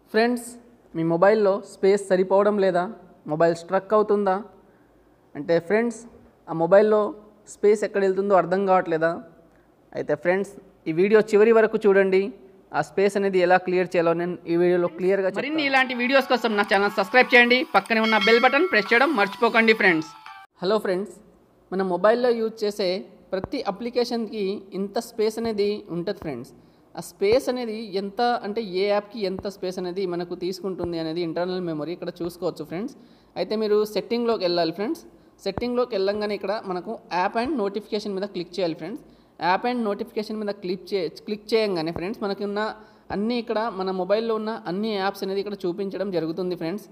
friends మీ మొబైల్లో space సరిపోవడం లేదా మొబైల్ స్ట్రక్ అవుతుందా అంటే ఫ్రెండ్స్ ఆ మొబైల్లో స్పేస్ ఎక్కడ వెళ్తుందో అర్థం కావట్లేదా అయితే ఫ్రెండ్స్ ఈ వీడియో చివరి వరకు చూడండి ఆ స్పేస్ అనేది ఎలా క్లియర్ చేయాలో నేను ఈ వీడియోలో క్లియర్గా మరిన్ని ఇలాంటి వీడియోస్ కోసం నా ఛానల్ సబ్స్క్రైబ్ చేయండి పక్కనే ఉన్న బెల్ బటన్ ప్రెస్ చేయడం మర్చిపోకండి ఫ్రెండ్స్ హలో ఫ్రెండ్స్ మన మొబైల్లో యూజ్ చేసే ప్రతి అప్లికేషన్కి ఇంత స్పేస్ అనేది ఉంటుంది ఫ్రెండ్స్ ఆ స్పేస్ అనేది ఎంత అంటే ఏ యాప్కి ఎంత స్పేస్ అనేది మనకు తీసుకుంటుంది అనేది ఇంటర్నల్ మెమరీ ఇక్కడ చూసుకోవచ్చు ఫ్రెండ్స్ అయితే మీరు సెట్టింగ్లోకి వెళ్ళాలి ఫ్రెండ్స్ సెట్టింగ్లోకి వెళ్ళంగానే ఇక్కడ మనకు యాప్ అండ్ నోటిఫికేషన్ మీద క్లిక్ చేయాలి ఫ్రెండ్స్ యాప్ అండ్ నోటిఫికేషన్ మీద క్లిక్ చే క్లిక్ చేయంగానే ఫ్రెండ్స్ మనకి ఉన్న అన్నీ ఇక్కడ మన మొబైల్లో ఉన్న అన్ని యాప్స్ అనేది ఇక్కడ చూపించడం జరుగుతుంది ఫ్రెండ్స్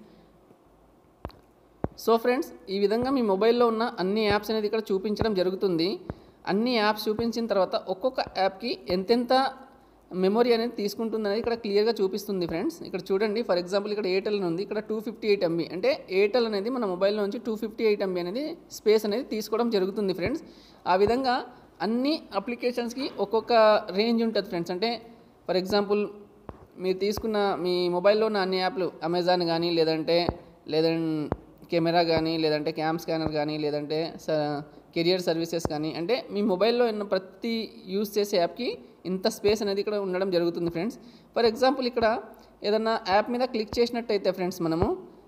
సో ఫ్రెండ్స్ ఈ విధంగా మీ మొబైల్లో ఉన్న అన్ని యాప్స్ అనేది ఇక్కడ చూపించడం జరుగుతుంది అన్ని యాప్స్ చూపించిన తర్వాత ఒక్కొక్క యాప్కి ఎంతెంత మెమొరీ అనేది తీసుకుంటుంది అనేది ఇక్కడ క్లియర్గా చూపిస్తుంది ఫ్రెండ్స్ ఇక్కడ చూడండి ఫర్ ఎగ్జాంపుల్ ఇక్కడ ఎయిర్టెల్ అని ఉంది ఇక్కడ టూ ఫిఫ్టీ ఎయిట్ ఎంబీ అంటే ఎయిర్టెల్ అనేది మన మొబైల్లో నుంచి టూ ఫిఫ్టీ ఎయిట్ ఎంబీ అనేది స్పేస్ అనేది తీసుకోవడం జరుగుతుంది ఫ్రెండ్స్ ఆ విధంగా అన్ని అప్లికేషన్స్కి ఒక్కొక్క రేంజ్ ఉంటుంది ఫ్రెండ్స్ అంటే ఫర్ ఎగ్జాంపుల్ మీరు తీసుకున్న మీ మొబైల్లో ఉన్న అన్ని యాప్లు అమెజాన్ కానీ లేదంటే లేదంటే కెమెరా కానీ లేదంటే క్యామ్ స్కానర్ కానీ లేదంటే కెరియర్ సర్వీసెస్ కానీ అంటే మీ మొబైల్లో ఉన్న ప్రతి యూస్ చేసే యాప్కి ఇంత స్పేస్ అనేది ఇక్కడ ఉండడం జరుగుతుంది ఫ్రెండ్స్ ఫర్ ఎగ్జాంపుల్ ఇక్కడ ఏదన్నా యాప్ మీద క్లిక్ చేసినట్టయితే ఫ్రెండ్స్ మనము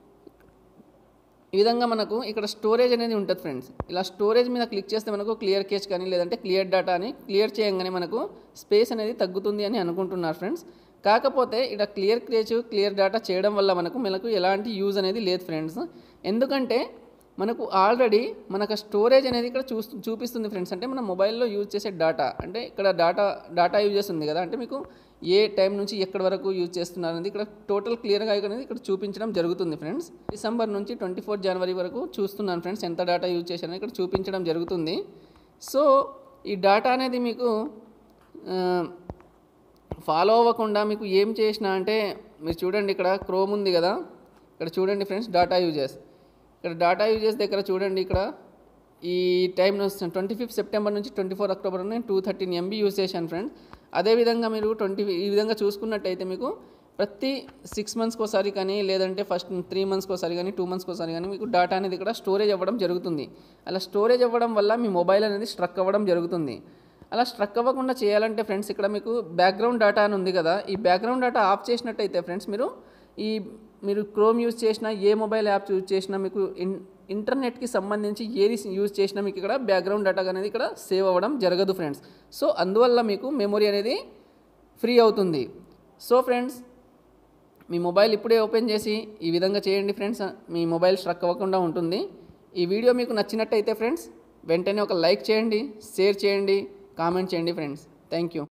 ఈ విధంగా మనకు ఇక్కడ స్టోరేజ్ అనేది ఉంటుంది ఫ్రెండ్స్ ఇలా స్టోరేజ్ మీద క్లిక్ చేస్తే మనకు క్లియర్ కేచ్ కానీ లేదంటే క్లియర్ డేటా అని క్లియర్ చేయగానే మనకు స్పేస్ అనేది తగ్గుతుంది అని అనుకుంటున్నారు ఫ్రెండ్స్ కాకపోతే ఇక్కడ క్లియర్ క్రేచ్ క్లియర్ డేటా చేయడం వల్ల మనకు మనకు ఎలాంటి యూజ్ అనేది లేదు ఫ్రెండ్స్ ఎందుకంటే మనకు ఆల్రెడీ మనకు స్టోరేజ్ అనేది ఇక్కడ చూ చూపిస్తుంది ఫ్రెండ్స్ అంటే మన మొబైల్లో యూజ్ చేసే డేటా అంటే ఇక్కడ డేటా డేటా యూజ్ చేస్తుంది కదా అంటే మీకు ఏ టైం నుంచి ఎక్కడి వరకు యూజ్ చేస్తున్నారు అనేది ఇక్కడ టోటల్ క్లియర్గా అనేది ఇక్కడ చూపించడం జరుగుతుంది ఫ్రెండ్స్ డిసెంబర్ నుంచి ట్వంటీ ఫోర్ జనవరి వరకు చూస్తున్నాను ఫ్రెండ్స్ ఎంత డేటా యూజ్ చేశారని ఇక్కడ చూపించడం జరుగుతుంది సో ఈ డేటా అనేది మీకు ఫాలో అవ్వకుండా మీకు ఏం చేసిన అంటే మీరు చూడండి ఇక్కడ క్రోమ్ ఉంది కదా ఇక్కడ చూడండి ఫ్రెండ్స్ డేటా యూజెస్ ఇక్కడ డేటా యూజెస్ దగ్గర చూడండి ఇక్కడ ఈ టైం ట్వంటీ ఫిఫ్త్ సెప్టెంబర్ నుంచి ట్వంటీ ఫోర్ అక్టోబర్ నేను టూ థర్టీన్ ఎంబీ యూజ్ చేశాను ఫ్రెండ్స్ అదేవిధంగా మీరు ట్వంటీ ఈ విధంగా చూసుకున్నట్టయితే మీకు ప్రతి సిక్స్ మంత్స్కి ఒకసారి కానీ లేదంటే ఫస్ట్ త్రీ మంత్స్కి ఒకసారి కానీ టూ మంత్స్కి ఒకసారి కానీ మీకు డేటా అనేది ఇక్కడ స్టోరేజ్ అవ్వడం జరుగుతుంది అలా స్టోరేజ్ అవ్వడం వల్ల మీ మొబైల్ అనేది స్ట్రక్ అవ్వడం జరుగుతుంది అలా స్ట్రక్ అవ్వకుండా చేయాలంటే ఫ్రెండ్స్ ఇక్కడ మీకు బ్యాక్గ్రౌండ్ డేటా అని ఉంది కదా ఈ బ్యాక్గ్రౌండ్ డేటా ఆఫ్ చేసినట్టయితే ఫ్రెండ్స్ మీరు ఈ మీరు క్రోమ్ యూజ్ చేసినా ఏ మొబైల్ యాప్స్ యూజ్ చేసినా మీకు ఇన్ ఇంటర్నెట్కి సంబంధించి ఏది యూజ్ చేసినా మీకు ఇక్కడ బ్యాక్గ్రౌండ్ డేటా అనేది ఇక్కడ సేవ్ అవ్వడం జరగదు ఫ్రెండ్స్ సో అందువల్ల మీకు మెమొరీ అనేది ఫ్రీ అవుతుంది సో ఫ్రెండ్స్ మీ మొబైల్ ఇప్పుడే ఓపెన్ చేసి ఈ విధంగా చేయండి ఫ్రెండ్స్ మీ మొబైల్ స్ట్రక్ అవ్వకుండా ఉంటుంది ఈ వీడియో మీకు నచ్చినట్టయితే ఫ్రెండ్స్ వెంటనే ఒక లైక్ చేయండి షేర్ చేయండి కామెంట్ చేయండి ఫ్రెండ్స్ థ్యాంక్ యూ